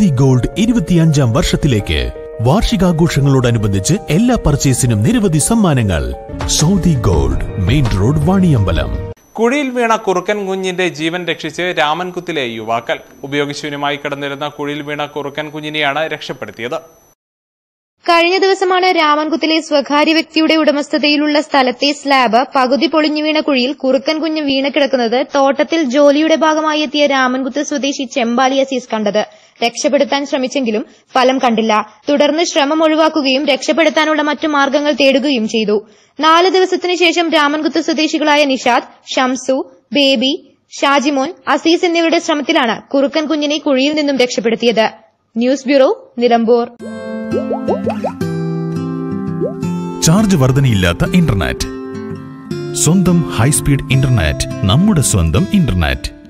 Saudi gold ഇരുപത്തിയഞ്ചാം വർഷത്തിലേക്ക് വാർഷികാഘോഷങ്ങളോടനുബന്ധിച്ച് എല്ലാ പർച്ചേസിനും നിരവധി സമ്മാനങ്ങൾ Saudi gold main road Vaniyambalam കുഴിയിൽ വീണ കുറുക്കൻ കുഞ്ഞിന്റെ ജീവൻ രക്ഷിച്ച് രാമൻകുത്തിലെ യുവാക്കൾ ഉപയോഗശൂന്യമായി കിടന്നിരുന്ന കുഴിയിൽ വീണ കുറുക്കൻ കുഞ്ഞിനെയാണ് രക്ഷപ്പെടുത്തിയത് കഴിഞ്ഞ ദിവസമാണ് രാമൻകുത്തിലെ സ്വകാര്യ വ്യക്തിയുടെ ഉടമസ്ഥതയിലുള്ള സ്ഥലത്തെ സ്ലാബ് പകുതി പൊളിഞ്ഞു വീണ കുഴിയിൽ കുറുക്കൻ കുഞ്ഞ് വീണ് കിടക്കുന്നത് തോട്ടത്തിൽ ജോലിയുടെ ഭാഗമായി എത്തിയ രാമൻകുത്ത് സ്വദേശി ചെമ്പാലി അസീസ് കണ്ടത് രക്ഷപ്പെടുത്താൻ ശ്രമിച്ചെങ്കിലും ഫലം കണ്ടില്ല തുടർന്ന് ശ്രമം ഒഴിവാക്കുകയും രക്ഷപ്പെടുത്താനുള്ള മറ്റു മാർഗങ്ങൾ തേടുകയും ചെയ്തു നാല് ദിവസത്തിനു ശേഷം രാമൻകുത്ത് സ്വദേശികളായ നിഷാദ് ഷംസു ബേബി ഷാജിമോൻ അസീസ് എന്നിവരുടെ ശ്രമത്തിലാണ് കുറുക്കൻ കുഞ്ഞിനെ കുഴിയിൽ നിന്നും രക്ഷപ്പെടുത്തിയത് ന്യൂസ് ബ്യൂറോ നിലമ്പൂർ ചാർജ് വർധനയില്ലാത്ത ഇന്റർനെറ്റ് സ്വന്തം ഹൈസ്പീഡ് ഇന്റർനെറ്റ് നമ്മുടെ സ്വന്തം ഇന്റർനെറ്റ്